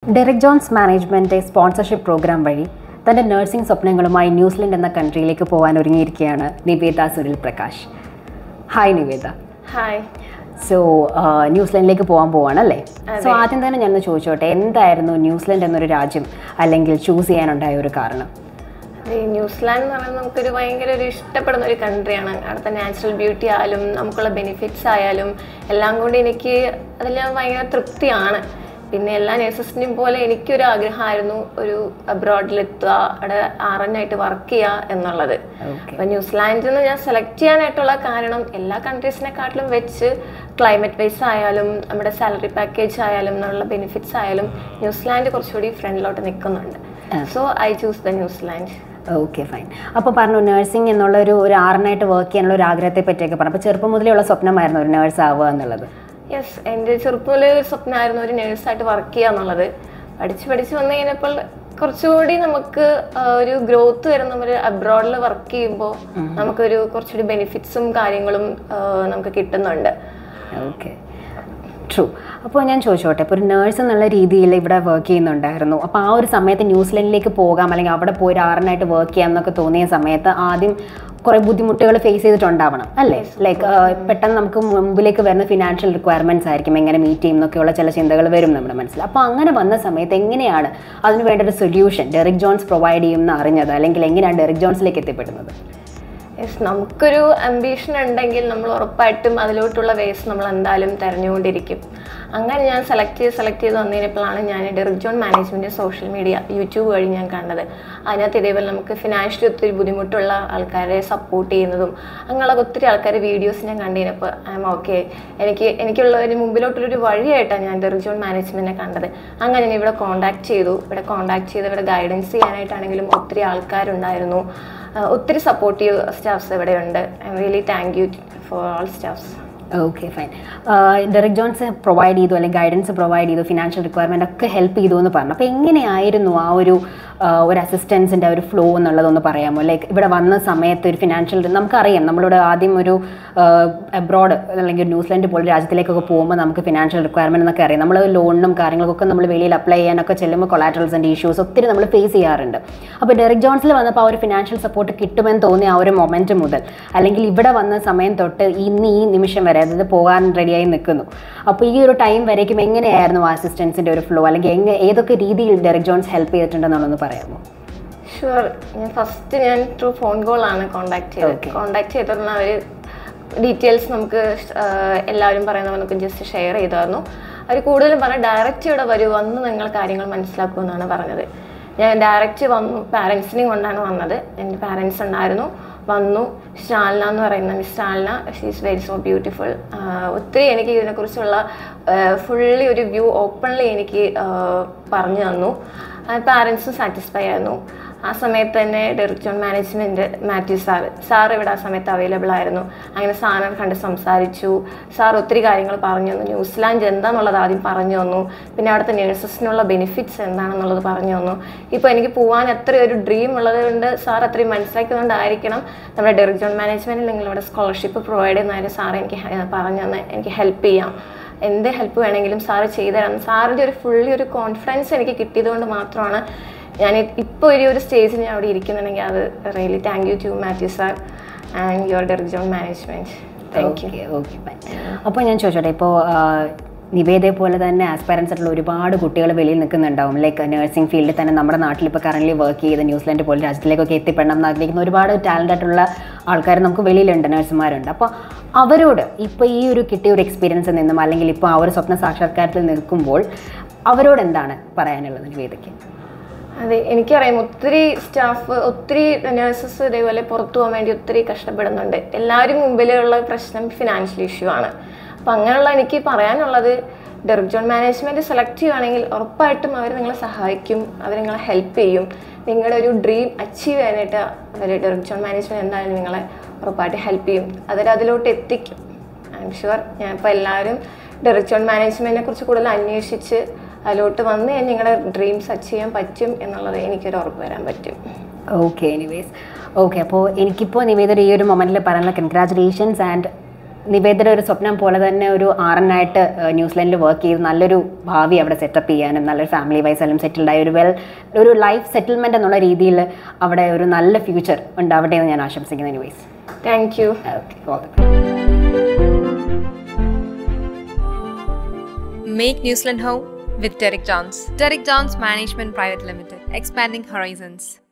Derek Jones management sponsorship programme വഴി തൻ്റെ nursing സ്വപ്നങ്ങളുമായി ന്യൂസിലൻഡ് എന്ന കൺട്രിയിലേക്ക് പോകാൻ ഒരുങ്ങിയിരിക്കുകയാണ് Niveda Sunil Prakash hi Niveda hi so ന്യൂസിലൻഡിലേക്ക് പോകാൻ പോവാണല്ലേ അതെ. സോ ആദ്യം തന്നെ ഞാൻ ചോദിച്ചോട്ടെ എന്തായിരുന്നു ന്യൂസിലൻഡ് എന്നൊരു രാജ്യം അല്ലെങ്കിൽ ചൂസ് ചെയ്യാനുണ്ടായ ഒരു കാരണം ഈ ന്യൂസിലാൻഡ് എന്ന് പറയുന്നത് നമുക്കൊരു ഭയങ്കര ഒരു ഇഷ്ടപ്പെടുന്ന ഒരു കൺട്രിയാണ് അവിടുത്തെ നാച്ചുറൽ ബ്യൂട്ടി ആയാലും നമുക്കുള്ള ബെനിഫിറ്റ്സ് ആയാലും എല്ലാം കൊണ്ട് എനിക്ക് അതിൽ ഭയങ്കര തൃപ്തിയാണ് പിന്നെ എല്ലാ നേഴ്സസിനെയും പോലെ എനിക്കൊരു ആഗ്രഹമായിരുന്നു ഒരു അബ്രോഡിലെത്തുക അവിടെ ആർ എൻ ആയിട്ട് വർക്ക് ചെയ്യുക എന്നുള്ളത് ഓക്കെ അപ്പോൾ ന്യൂസിലാൻഡിൽ നിന്ന് ഞാൻ സെലക്ട് ചെയ്യാനായിട്ടുള്ള കാരണം എല്ലാ കൺട്രീസിനെക്കാട്ടിലും വെച്ച് ക്ലൈമറ്റ് വൈസ് ആയാലും നമ്മുടെ സാലറി പാക്കേജ് ആയാലും എന്നുള്ള ബെനിഫിറ്റ്സ് ആയാലും ന്യൂസിലാൻഡ് കുറച്ചുകൂടി ഫ്രണ്ടിലോട്ട് നിൽക്കുന്നുണ്ട് so I choose the New Zealand okay fine അപ്പോൾ പറഞ്ഞു നഴ്സിംഗ് എന്നുള്ള ഒരു ഒരു ആറിനായിട്ട് വർക്ക് ചെയ്യാനുള്ള ഒരു ആഗ്രഹത്തെ പറ്റിയൊക്കെ പറഞ്ഞു അപ്പോൾ ചെറുപ്പം മുതലേ ഉള്ള സ്വപ്നമായിരുന്നു ഒരു നേഴ്സ് ആവുക എന്നുള്ളത് യെസ് എൻ്റെ ചെറുപ്പത്തിലെ ഒരു സ്വപ്നമായിരുന്നു ഒരു നേഴ്സായിട്ട് വർക്ക് ചെയ്യുക എന്നുള്ളത് പഠിച്ച് പഠിച്ച് വന്നു കഴിഞ്ഞപ്പോൾ കുറച്ചുകൂടി നമുക്ക് ആ, ഒരു ഗ്രോത്ത് വരുന്ന ഒരു അബ്രോഡിൽ വർക്ക് ചെയ്യുമ്പോൾ നമുക്കൊരു കുറച്ചുകൂടി ബെനിഫിറ്റ്സും കാര്യങ്ങളും ആ, നമുക്ക് കിട്ടുന്നുണ്ട് ഓക്കെ ട്രൂ അപ്പോൾ ഞാൻ ചോദിച്ചോട്ടെ ഇപ്പോൾ ഒരു നേഴ്സ് എന്നുള്ള രീതിയിൽ ഇവിടെ വർക്ക് ചെയ്യുന്നുണ്ടായിരുന്നു അപ്പോൾ ആ ഒരു സമയത്ത് ന്യൂസിലൻഡിലേക്ക് പോകാം അല്ലെങ്കിൽ അവിടെ പോയി ഒരു ആറിനായിട്ട് വർക്ക് ചെയ്യാം എന്നൊക്കെ തോന്നിയ സമയത്ത് ആദ്യം കുറേ ബുദ്ധിമുട്ടുകൾ ഫേസ് ചെയ്തിട്ടുണ്ടാവണം അല്ലേ ലൈക്ക് പെട്ടെന്ന് നമുക്ക് മുമ്പിലേക്ക് വരുന്ന ഫിനാൻഷ്യൽ റിക്വയർമെൻറ്റ്സ് ആയിരിക്കും എങ്ങനെ മീറ്റ് ചെയ്യും എന്നൊക്കെയുള്ള ചില ചിന്തകൾ വരും നമ്മുടെ മനസ്സിൽ അപ്പോൾ അങ്ങനെ വന്ന സമയത്ത് എങ്ങനെയാണ് അതിന് വേണ്ട ഒരു സൊല്യൂഷൻ ഡെറിക് ജോൺസ് പ്രൊവൈഡ് ചെയ്യുമെന്ന് അറിഞ്ഞത് അല്ലെങ്കിൽ എങ്ങനെയാണ് ഡെറിക് ജോൺസിലേക്ക് എത്തിപ്പെടുന്നത് യെസ് നമുക്കൊരു അംബീഷൻ ഉണ്ടെങ്കിൽ നമ്മൾ ഉറപ്പായിട്ടും അതിലോട്ടുള്ള വേസ് നമ്മൾ എന്തായാലും തിരഞ്ഞുകൊണ്ടിരിക്കും അങ്ങനെ ഞാൻ സെലക്ട് ചെയ്ത് സെലക്ട് ചെയ്ത് വന്നതിനപ്പോഴാണ് ഞാൻ Derrick John management social media YouTube വഴി ഞാൻ കണ്ടത് അതിനകത്ത് ഇതേപോലെ നമുക്ക് ഫിനാൻഷ്യലി ഒത്തിരി ബുദ്ധിമുട്ടുള്ള ആൾക്കാരെ സപ്പോർട്ട് ചെയ്യുന്നതും അങ്ങനെയുള്ള ഒത്തിരി ആൾക്കാരെ വീഡിയോസ് ഞാൻ കണ്ടിരുന്നപ്പോൾ ഐ എം ഓക്കെ എനിക്ക് എനിക്കുള്ള ഒരു മുമ്പിലോട്ടുള്ളൊരു വഴിയായിട്ടാണ് ഞാൻ ഡെറിക് ജോൺ മാനേജ്മെൻറ്റിനെ കണ്ടത് അങ്ങനെ ഞാൻ ഇവിടെ കോൺടാക്ട് ചെയ്തു ഇവിടെ കോൺടാക്ട് ചെയ്ത് ഇവിടെ ഗൈഡൻസ് ചെയ്യാനായിട്ടാണെങ്കിലും ഒത്തിരി ആൾക്കാരുണ്ടായിരുന്നു ആഹ് ഒത്തിരി സപ്പോർട്ടീവ് സ്റ്റാഫ്സ് ഇവിടെ ഉണ്ട് I'm really thank you for all staffs okay fine Derrick Jones provide ചെയ്തു അല്ലെങ്കിൽ ഗൈഡൻസ് പ്രൊവൈഡ് ചെയ്തു ഫിനാൻഷ്യൽ റിക്വയർമെൻ്റ് ഒക്കെ ഹെൽപ്പ് ചെയ്തു എന്ന് പറഞ്ഞു അപ്പോൾ എങ്ങനെയായിരുന്നു ആ ഒരു ആ, ഒരു അസിസ്റ്റൻസിൻ്റെ ഒരു ഫ്ലോ എന്നുള്ളതൊന്ന് പറയാമോ ലൈക്ക് ഇവിടെ വന്ന സമയത്ത് ഒരു ഫിനാൻഷ്യൽ നമുക്കറിയാം നമ്മളിവിടെ ആദ്യം ഒരു അബ്രോഡ് അല്ലെങ്കിൽ ന്യൂസിലൻഡ് പോലെ രാജ്യത്തിലേക്കൊക്കെ പോകുമ്പോൾ നമുക്ക് ഫിനാൻഷ്യൽ റിക്വയർമെൻറ്റ് എന്നൊക്കെ അറിയാം നമ്മൾ ലോണിനും കാര്യങ്ങൾക്കൊക്കെ നമ്മൾ വെളിയിൽ അപ്ലൈ ചെയ്യാനൊക്കെ ചെല്ലുമ്പോൾ കൊളാറ്ററൽസിൻ്റെ ഇഷ്യൂസ് ഒത്തിരി നമ്മൾ ഫേസ് ചെയ്യാറുണ്ട് അപ്പോൾ ഡെറിക് ജോൺസിൽ വന്നപ്പോൾ ആ ഒരു ഫിനാൻഷ്യൽ സപ്പോർട്ട് കിട്ടുമെന്ന് തോന്നിയ ആ ഒരു മൊമെൻറ്റ് മുതൽ അല്ലെങ്കിൽ ഇവിടെ വന്ന സമയം തൊട്ട് ഇന്ന് ഈ നിമിഷം വരെ അതായത് പോകാൻ റെഡിയായി നിൽക്കുന്നു അപ്പോൾ ഈ ഒരു ടൈം വരേക്കും എങ്ങനെയായിരുന്നു ആ അസിസ്റ്റൻസിൻ്റെ ഒരു ഫ്ലോ അല്ലെങ്കിൽ എങ്ങനെ ഏതൊക്കെ രീതിയിൽ ഡെറിക് ജോൺസ് ഹെൽപ്പ് ചെയ്തിട്ടുണ്ടെന്നുള്ളതൊന്ന് പറയാമോ ഷുവർ ഞാൻ ഫസ്റ്റ് ഞാൻ ത്രൂ ഫോൺ കോളാണ് കോൺടാക്ട് ചെയ്തത് Okay. കോൺടാക്ട് ചെയ്തിരുന്ന അവർ ഡീറ്റെയിൽസ് നമുക്ക് ആഹ് എല്ലാവരും പറയുന്ന പോലെ നമുക്ക് ജസ്റ്റ് ഷെയർ ചെയ്തായിരുന്നു അവർ കൂടുതലും പറഞ്ഞ ഡയറക്റ്റ് ഇവിടെ വരൂ വന്ന് നിങ്ങൾ കാര്യങ്ങൾ മനസ്സിലാക്കുമെന്നാണ് പറഞ്ഞത് ഞാൻ ഡയറക്റ്റ് വന്നു പാരൻസിനെയും കൊണ്ടാണ് വന്നത് എൻ്റെ പാരൻസ് ഉണ്ടായിരുന്നു വന്നു ഷാൽന എന്ന് പറയുന്ന miss Shalna she's very so beautiful ഒത്തിരി എനിക്ക് ഇതിനെക്കുറിച്ചുള്ള ഫുള്ളി ഒരു വ്യൂ ഓപ്പൺലി എനിക്ക് ആഹ് പറഞ്ഞു തന്നു പാരൻസും സാറ്റിസ്ഫൈ ആയിരുന്നു ആ സമയത്ത് തന്നെ Derrick John management Mathew sir sir ഇവിടെ ആ സമയത്ത് അവൈലബിൾ ആയിരുന്നു അങ്ങനെ സാറിനെ കണ്ട് സംസാരിച്ചു സാർ ഒത്തിരി കാര്യങ്ങൾ പറഞ്ഞു തന്നു ന്യൂസിലാൻഡ് എന്താണെന്നുള്ളത് ആദ്യം പറഞ്ഞു തന്നു പിന്നെ അവിടുത്തെ നേഴ്സസിനുള്ള ബെനിഫിറ്റ്സ് എന്താണെന്നുള്ളത് പറഞ്ഞു തന്നു ഇപ്പോൾ എനിക്ക് പോകാൻ അത്ര ഒരു ഡ്രീം ഉള്ളത് കൊണ്ട് സാർ അത്രയും മനസ്സിലാക്കിയതുകൊണ്ടായിരിക്കണം നമ്മുടെ ഡെറിക് ജോൺ മാനേജ്മെൻറ്റിൽ നിങ്ങളിവിടെ സ്കോളർഷിപ്പ് പ്രൊവൈഡ് ചെയ്യുന്നതായാലും സാർ എനിക്ക് ഹെ- പറഞ്ഞു തന്നെ എനിക്ക് ഹെൽപ്പ് ചെയ്യാം എന്ത് ഹെൽപ്പ് വേണമെങ്കിലും സാറ് ചെയ്തു തരാം സാറിൻ്റെ ഒരു ഫുള്ളി ഒരു കോൺഫിഡൻസ് എനിക്ക് കിട്ടിയതുകൊണ്ട് മാത്രമാണ് ഞാൻ ഇപ്പോൾ ഒരു ഒരു സ്റ്റേജിൽ ഞാൻ അവിടെ ഇരിക്കുന്നുണ്ടെങ്കിൽ അത് really thank you to Mathew sir and your Derrick John management thank you okay okay അപ്പോൾ ഞാൻ ചോദിച്ചോട്ടെ ഇപ്പോൾ നിവേദയെ പോലെ തന്നെ ആസ്പയറൻസ് ആയിട്ടുള്ള ഒരുപാട് കുട്ടികൾ വെളിയിൽ നിൽക്കുന്നുണ്ടാവും ലൈക്ക് നഴ്സിംഗ് ഫീൽഡിൽ തന്നെ നമ്മുടെ നാട്ടിൽ ഇപ്പോൾ കറൻ്റ് വർക്ക് ചെയ്ത് ന്യൂസിലാൻഡ് പോലെ രാജ്യത്തിലേക്കൊക്കെ എത്തിപ്പെടണം എന്ന് ആഗ്രഹിക്കുന്ന ഒരുപാട് ടാലൻ്റ് ആയിട്ടുള്ള ആൾക്കാർ നമുക്ക് വെളിയിലുണ്ട് നഴ്സുമാരുണ്ട് അപ്പോൾ അവരോട് ഇപ്പോൾ ഈ ഒരു കിട്ടിയ ഒരു എക്സ്പീരിയൻസിൽ നിന്നും അല്ലെങ്കിൽ ഇപ്പോൾ ആ ഒരു സ്വപ്ന സാക്ഷാത്കാരത്തിൽ നിൽക്കുമ്പോൾ അവരോട് എന്താണ് പറയാനുള്ളത് നിവേദയ്ക്ക് അതെ എനിക്കറിയാം ഒത്തിരി സ്റ്റാഫ് ഒത്തിരി നഴ്സസ് ഇതേപോലെ പുറത്തു പോകാൻ വേണ്ടി ഒത്തിരി കഷ്ടപ്പെടുന്നുണ്ട് എല്ലാവരും മുമ്പിലുള്ള പ്രശ്നം ഫിനാൻഷ്യൽ ഇഷ്യൂ ആണ് അപ്പം അങ്ങനെയുള്ള എനിക്ക് പറയാനുള്ളത് ഡെറിക് ജോൺ മാനേജ്മെൻറ്റ് സെലക്ട് ചെയ്യുവാണെങ്കിൽ ഉറപ്പായിട്ടും അവർ നിങ്ങളെ സഹായിക്കും അവർ നിങ്ങളെ ഹെൽപ്പ് ചെയ്യും നിങ്ങളുടെ ഒരു ഡ്രീം അച്ചീവ് ചെയ്യാനായിട്ട് അവർ ഡെറിക് ജോൺ മാനേജ്മെൻറ്റ് എന്തായാലും നിങ്ങളെ ഉറപ്പായിട്ട് ഹെൽപ്പ് ചെയ്യും അവർ അതിലോട്ട് എത്തിക്കും ഐ എം ഷുവർ ഞാൻ ഇപ്പോൾ എല്ലാവരും ഡെറിക് ജോൺ മാനേജ്മെൻറ്റിനെ കുറിച്ച് കൂടുതൽ അന്വേഷിച്ച് അതിലോട്ട് വന്ന് കഴിഞ്ഞാൽ നിങ്ങളുടെ ഡ്രീംസ് അച്ചീവ് ചെയ്യാൻ പറ്റും എന്നുള്ളത് എനിക്കൊരു ഉറപ്പ് വരാൻ പറ്റും ഓക്കെ എനിവേസ് ഓക്കെ അപ്പോൾ എനിക്കിപ്പോൾ നിവേദയുടെ ഈ ഒരു മൊമെൻറ്റിൽ പറയാനുള്ള കൺഗ്രാറ്റുലേഷൻസ് ആൻഡ് നിവേദന ഒരു സ്വപ്നം പോലെ തന്നെ ഒരു ആറനായിട്ട് ന്യൂസിലൻഡിൽ വർക്ക് ചെയ്ത് നല്ലൊരു ഭാവി അവിടെ സെറ്റപ്പ് ചെയ്യാനും നല്ലൊരു ഫാമിലി വൈസ് എല്ലാം സെറ്റിൽഡ് ആയ ഒരു വെൽ ഒരു ലൈഫ് സെറ്റിൽമെന്റ് എന്നുള്ള രീതിയിൽ അവിടെ ഒരു നല്ല ഫ്യൂച്ചർ ഉണ്ടാവട്ടെ എന്ന് ഞാൻ ആശംസിക്കുന്നു anyways thank you okay all the Make New Zealand home with Derek Johns. Derek Johns Management Private Limited, expanding horizons.